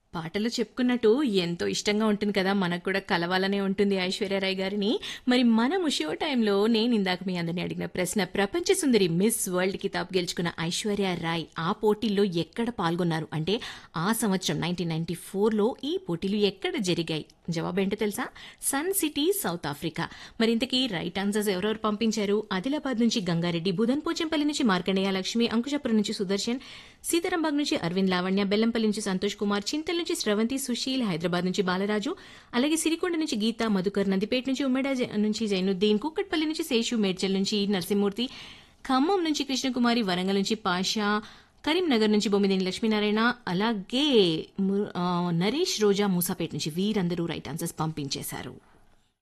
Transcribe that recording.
పాటలు చెప్పుకున్నట్టు ఎంతో ఇష్టంగా ఉంటుంది కదా మనకు కూడా కలవాలనే ఉంటుంది ఐశ్వర్యరాయ్ గారిని మరి మన షో టైంలో నేను ఇందాక మీ అందరిని అడిగిన ప్రశ్న ప్రపంచ సుందరి మిస్ వరల్డ్ కితాబ్ గెలుచుకున్న ఐశ్వర్య రాయ్ ఆ పోటీల్లో ఎక్కడ పాల్గొన్నారు అంటే ఆ సంవత్సరం నైన్టీన్ నైన్టీ ఫోర్లో ఈ పోటీలు ఎక్కడ జరిగాయి జవాబు ఏంటో తెలుసా సన్ సిటీ సౌత్ ఆఫ్రికా మరి ఇంతకీ రైట్ ఆన్సర్స్ ఎవరెవరు పంపించారు ఆదిలాబాద్ నుంచి గంగారెడ్డి బుధన్ పోచంపల్లి నుంచి మార్కండేయ లక్ష్మి అంకుశపురం నుంచి సుదర్శన్ సీతారాంబాగ్ నుంచి అరవింద్ లావణ్య బెల్లంపల్లి నుంచి సంతోష్ కుమార్ చింతల్ నుంచి స్రవంతి సుశీల్ హైదరాబాద్ నుంచి బాలరాజు అలాగే సిరికొండ నుంచి గీత మధుకర్ నందిపేట నుంచి ఉమ్మేడ జ- నుంచి జైనుద్దీన్ కుక్కట్పల్లి నుంచి శేషు మేడ్చల్ నుంచి నరసింహమూర్తి ఖమ్మం నుంచి కృష్ణకుమారి వరంగల్ నుంచి పాషా కరీంనగర్ నుంచి బొమ్మిదేని లక్ష్మీనారాయణ అలాగే ము- ఆ, నరేష్ రోజా మూసాపేట నుంచి వీరందరూ రైట్ ఆన్సర్స్ పంపించేశారు